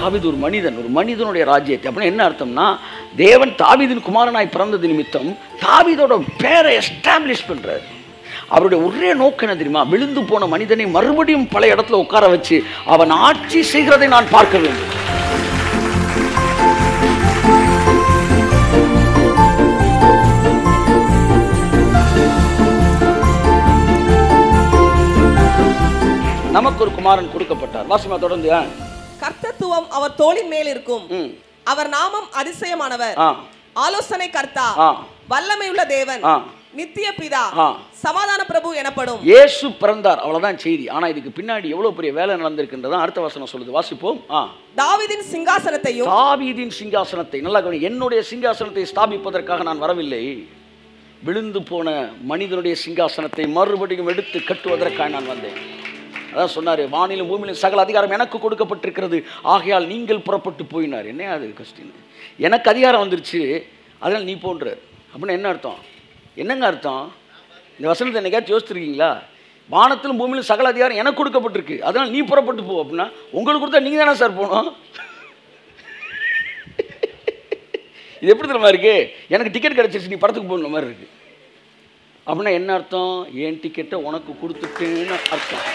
தாவீது ஒரு மனிதன் ஒரு மனிதனுடைய ராஜ்யத்தை அப்படின்னா என்ன அர்த்தம்னா தேவன் தாவீதின் குமாரனாய் பிறந்தது நிமித்தம் தாவீதோட பேரை எஸ்டாப்ளிஷ் பண்றாரு அவருடைய ஒரே நோக்கம் என்ன தெரியுமா விழுந்து போன மனிதனை மறுபடியும் பல இடத்துல உட்கார வச்சு அவன் ஆட்சி செய்கிறதை நான் பார்க்க வேண்டும் நமக்கு ஒரு குமாரன் கொடுக்கப்பட்டார் வாசிமா தொடர்ந்து ஆ. கர்த்தத்துவம் அவர் தோளின் மேல் இருக்கும் ம். அவர் நாமம் அதிசயமானவர் ஆ ஆலோசனை கர்த்தா ஆ. வல்லமையுள்ள தேவன் ஆ. நித்திய பிதா ஆ. சமாதான பிரபு எனப்படும் இயேசு பிறந்தார் அவ்வளவுதான் செய்தி ஆனா இதுக்கு பின்னாடி எவ்வளவு பெரிய வேலை நடந்திருக்கின்றதான் அடுத்த வசனம் சொல்லுது வாசிப்போம் ஆ தாவீதின் சிங்காசனத்தையும் தாவீதின் சிங்காசனத்தை நல்லா கவனி என்னுடைய சிங்காசனத்தை ஸ்தாபிப்பதற்காக நான் வரவில்லை விழுந்து போன மனிதனுடைய சிங்காசனத்தை மறுபடியும் எடுத்து கட்டுவதற்காக நான் வந்தேன் அதான் சொன்னாரு வானிலும் பூமியிலும் சகல அதிகாரம் எனக்கு கொடுக்கப்பட்டிருக்கிறது ஆகையால் நீங்கள் புறப்பட்டு போயினார் என்ன அது கொஸ்டின் எனக்கு அதிகாரம் வந்துருச்சு அதனால் நீ போன்றார் அப்படின்னு என்ன அர்த்தம் என்னங்க அர்த்தம் இந்த வசனத்தை என்னைக்காச்சும் யோசிச்சிருக்கீங்களா வானத்திலும் பூமியிலும் சகல அதிகாரம் எனக்கு கொடுக்கப்பட்டிருக்கு அதனால் நீ புறப்பட்டு போ அப்படின்னா உங்களுக்கு கொடுத்தா நீங்கள் தானே சார் போகணும் இது எப்படி தெரியுமா இருக்கு எனக்கு டிக்கெட் கிடைச்சிருச்சு நீ படத்துக்கு போகணுற மாதிரி இருக்கு அப்படின்னா என்ன அர்த்தம் என் டிக்கெட்டை உனக்கு கொடுத்துட்டேன்னு அர்த்தம்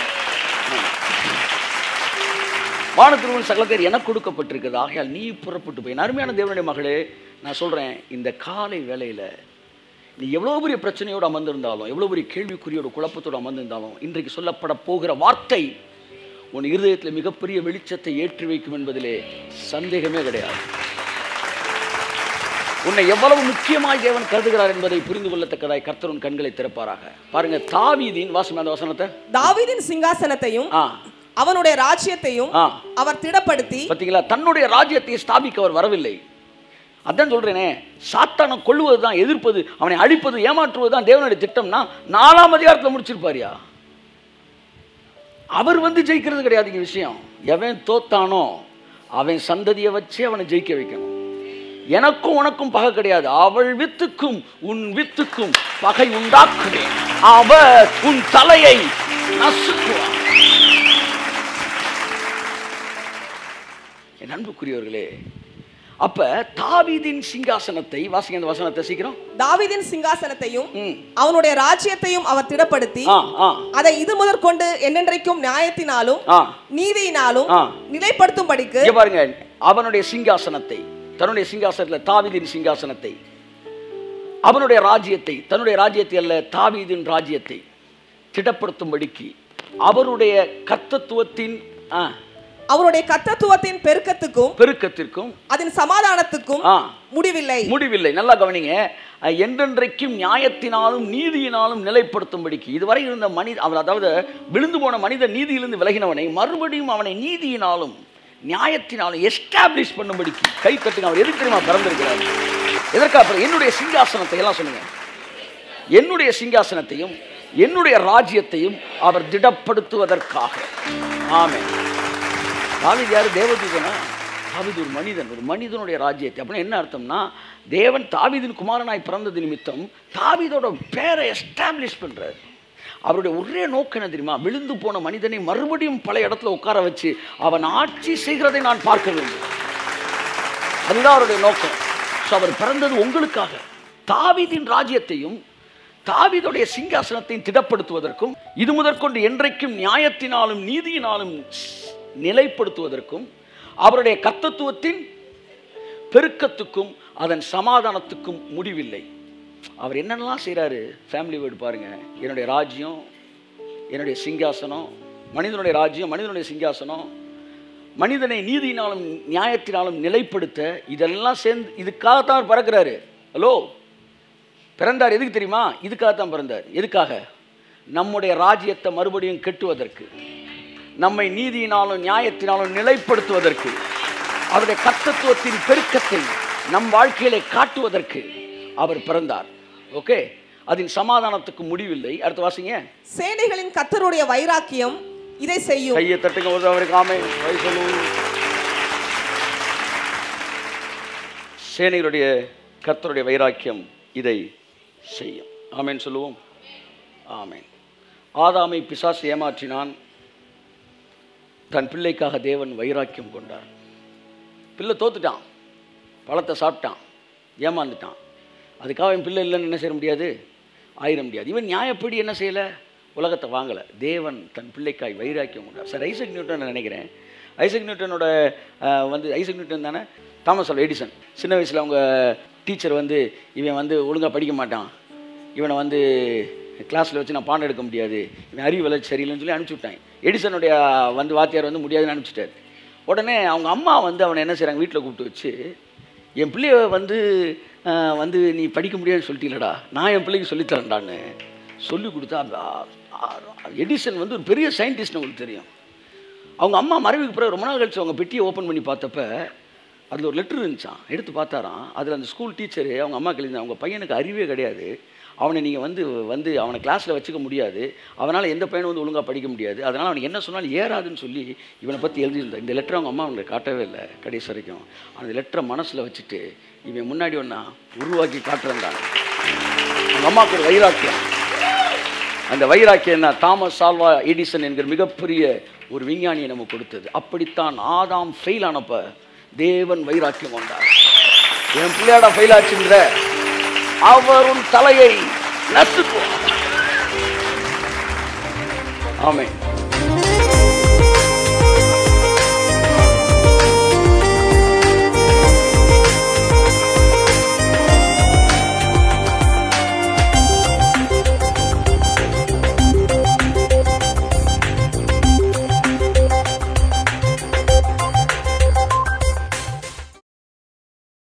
வானத்திருவன் சகல பேர் எனக்கு கொடுக்கப்பட்டிருக்குது ஆகையால் நீ புறப்பட்டு போய் என் அருமையான தேவனுடைய மகளே நான் சொல்கிறேன் இந்த காலை வேளையில் நீ எவ்வளோ பெரிய பிரச்சனையோடு அமர்ந்திருந்தாலும் எவ்வளோ பெரிய கேள்விக்குறியோட குழப்பத்தோடு அமர்ந்திருந்தாலும் இன்றைக்கு சொல்லப்பட போகிற வார்த்தை உன் இருதயத்தில் மிகப்பெரிய வெளிச்சத்தை ஏற்றி வைக்கும் என்பதிலே சந்தேகமே கிடையாது உன்னை எவ்வளவு முக்கியமாய் தேவன் கருதுகிறார் என்பதை புரிந்து கொள்ளத்தக்கதாய் கர்த்தர் உன் கண்களை திறப்பாராக பாருங்க தாவீதின் வாசம் அந்த வசனத்தை தாவீதின் சிங்காசனத்தையும் ஆ அவனுடைய ராஜ்யத்தையும் ஆ அவர் திடப்படுத்தி பார்த்தீங்களா தன்னுடைய ராஜ்யத்தை ஸ்தாபிக்க அவர் வரவில்லை அதான் சொல்றேனே சாத்தானை கொள்வது தான் எதிர்ப்பது அவனை அழிப்பது ஏமாற்றுவது தான் தேவனுடைய திட்டம்னா நாலாம் அதிகாரத்தில் முடிச்சிருப்பாரியா அவர் வந்து ஜெயிக்கிறது கிடையாது இங்க விஷயம் எவன் தோத்தானோ அவன் சந்ததியை வச்சு அவனை ஜெயிக்க வைக்கணும் எனக்கும் உனக்கும் பகை கிடையாது அவள் வித்துக்கும் உன் வித்துக்கும் பகை உண்டாக்குவேன் அவர் உன் தலையை நசுக்குவார் என் அன்புக்குரியவர்களே அப்ப தாவீதின் சிங்காசனத்தை வாசிங்க அந்த வசனத்தை சீக்கிரம் தாவீதின் சிங்காசனத்தையும் ம். அவனுடைய ராஜ்யத்தையும் அவர் திடப்படுத்தி ஆ ஆ அதை இது முதற்கொண்டு என்னென்றைக்கும் நியாயத்தினாலும் ஆ நீதியினாலும் ஆ. நிலைப்படுத்தும்படிக்கு இங்க பாருங்க அவனுடைய சிங்காசனத்தை தன்னுடைய சிங்காசனத்தில் தாவீதின் சிங்காசனத்தை அவனுடைய ராஜ்யத்தை தன்னுடைய ராஜ்யத்தை அல்ல தாவீதின் ராஜ்யத்தை திடப்படுத்தும்படிக்கு அவருடைய கர்த்தத்துவத்தின் ஆ, அவருடைய கர்த்தத்துவத்தின் பெருக்கத்துக்கும் பெருக்கத்திற்கும் அதன் சமாதானத்துக்கும் ஆ முடிவில்லை முடிவில்லை நல்லா கவனிங்க அஹ், என்றென்றைக்கும் நியாயத்தினாலும் நீதியினாலும் நிலைப்படுத்தும்படிக்கு இதுவரை இருந்த மனித அவர் அதாவது விழுந்து போன மனிதன் நீதியிலிருந்து விலகினவனை மறுபடியும் அவனை நீதியினாலும் நியாயத்தினாலும் எஸ்டாப்ளிஷ் பண்ணும்படிக்கு கை தட்டுங்க அவர் எதுக்கு தெரியுமா பிறந்திருக்கிறார் எதற்காக பிறகு? என்னுடைய சிங்காசனத்தை எல்லாம் சொல்லுங்க என்னுடைய சிங்காசனத்தையும் என்னுடைய ராஜ்யத்தையும் அவர் திடப்படுத்துவதற்காக ஆமென் தாவீது யாரு தேவதூதனா தாவீது ஒரு மனிதன் ஒரு மனிதனுடைய ராஜ்யத்தை அப்படின்னா என்ன அர்த்தம்னா தேவன் தாவீதின் குமாரனாய் பிறந்தது நிமித்தம் தாவீதோட பேரை எஸ்டாப்ளிஷ் பண்றாரு அவருடைய ஒரே நோக்கம் என்ன தெரியுமா விழுந்து போன மனிதனை மறுபடியும் பல இடத்துல உட்கார வச்சு அவன் ஆட்சி செய்கிறதை நான் பார்க்க வேண்டும் அதுதான் அவருடைய நோக்கம் ஸோ அவர் பிறந்தது உங்களுக்காக தாவீதின் ராஜ்யத்தையும் தாவீதுடைய சிங்காசனத்தையும் திடப்படுத்துவதற்கும் இது முதற்கொண்டு என்றைக்கும் நியாயத்தினாலும் நீதியினாலும் நிலைப்படுத்துவதற்கும் அவருடைய கர்த்தத்துவத்தின் பெருக்கத்துக்கும் அதன் சமாதானத்துக்கும் முடிவில்லை அவர் என்னென்னலாம் செய்கிறாரு ஃபேமிலி வீடு பாருங்க என்னுடைய ராஜ்யம் என்னுடைய சிங்காசனம் மனிதனுடைய ராஜ்யம் மனிதனுடைய சிங்காசனம் மனிதனை நீதியினாலும் நியாயத்தினாலும் நிலைப்படுத்த இதெல்லாம் சேர்ந்து இதுக்காகத்தான் அவர் பிறக்கிறாரு ஹலோ பிறந்தார் எதுக்கு தெரியுமா இதுக்காகத்தான் பிறந்தார் எதுக்காக நம்முடைய ராஜ்யத்தை மறுபடியும் கெட்டுவதற்கு நம்மை நீதியினாலும் நியாயத்தினாலும் நிலைப்படுத்துவதற்கு அவருடைய கர்த்தத்துவத்தின் பெருக்கத்தை நம் வாழ்க்கையிலே காட்டுவதற்கு அவர் பிறந்தார் ஓகே அதன் சமாதானத்துக்கு முடிவில்லை அடுத்து வாசிங்க சேனைகளின் கர்த்தருடைய வைராக்கியம் இதை செய்யும் கையை தட்டுங்க ஒரு அவருக்கு ஆமை சொல்லுவோம் சேனைகளுடைய கர்த்தருடைய வைராக்கியம் இதை செய்யும் ஆமென் சொல்லுவோம் ஆமென் ஆதாமை பிசாசு ஏமாற்றினான் தன் பிள்ளைக்காக தேவன் வைராக்கியம் கொண்டார் பிள்ளை தோத்துட்டான் பழத்தை சாப்பிட்டான் ஏமாந்துட்டான் அதுக்காக என் பிள்ளை இல்லைன்னு என்ன செய்ய முடியாது ஆயிர முடியாது இவன் நியாயப்படி என்ன செய்யலை உலகத்தை வாங்கலை தேவன் தன் பிள்ளைக்காய் வைராக்கியம் உண்டார் சார் ஐசக் நியூட்டன் நான் நினைக்கிறேன் ஐசக் நியூட்டனோட அஹ், வந்து ஐசக் நியூட்டன் தானே தாமஸ் ஆல்வா எடிசன் சின்ன வயசில் அவங்க டீச்சர் வந்து இவன் வந்து ஒழுங்காக படிக்க மாட்டான் இவனை வந்து கிளாஸில் வச்சு நான் பாடம் எடுக்க முடியாது இவன் அறிவு வளர்ச்சி சரியில்லைன்னு சொல்லி அனுப்பிச்சி விட்டாங்க எடிசனுடைய வந்து வாத்தியார் வந்து முடியாதுன்னு அனுப்பிச்சிட்டாரு உடனே அவங்க அம்மா வந்து அவனை என்ன செய்கிறாங்க வீட்டில் கூப்பிட்டு வச்சு என் பிள்ளைய வந்து ஆஹ், வந்து நீ படிக்க முடியாதுன்னு சொல்லிட்டீங்களடா நான் என் பிள்ளைக்கு சொல்லித்தரேன்டான்னு சொல்லி கொடுத்தா ஆ- ஆ- எடிசன் வந்து ஒரு பெரிய சயின்டிஸ்ட் உங்களுக்கு தெரியும் அவங்க அம்மா மறைவுக்கு பிறகு ரொம்ப நாள் கழிச்சு அவங்க பெட்டியை ஓப்பன் பண்ணி பார்த்தப்ப அதில் ஒரு லெட்டர் இருந்துச்சான் எடுத்து பார்த்தாராம் அதில் அந்த ஸ்கூல் டீச்சரு அவங்க அம்மா எழுதி அவங்க பையனுக்கு அறிவே கிடையாது அவனை நீங்கள் வந்து வந்து அவனை கிளாஸில் வச்சுக்க முடியாது அவனால் எந்த பையனும் வந்து ஒழுங்காக படிக்க முடியாது அதனால் அவனுக்கு என்ன சொன்னாலும் ஏறாதுன்னு சொல்லி இவனை பற்றி எழுதியிருந்தா இந்த லெட்டர் அவங்க அம்மா அவனுக்கு காட்டவே இல்லை கடைசி வரைக்கும் அந்த லெட்டரை மனசில் வச்சுட்டு இவன் முன்னாடி ஒன்றா உருவாக்கி காட்டுறேன்டான் அவங்க அம்மாவுக்கு ஒரு வைராக்கியம் அந்த வைராக்கியம் என்ன தாமஸ் ஆல்வா எடிசன் என்கிற மிகப்பெரிய ஒரு விஞ்ஞானியை நமக்கு கொடுத்தது அப்படித்தான் ஆதாம் ஃபெயில் ஆனப்ப தேவன் வைராக்கியம் கொண்டார் என் பிள்ளையாடா ஃபெயில் ஆச்சுன்ற அவர் உன் தலையை நசுக்குவார் ஆமென்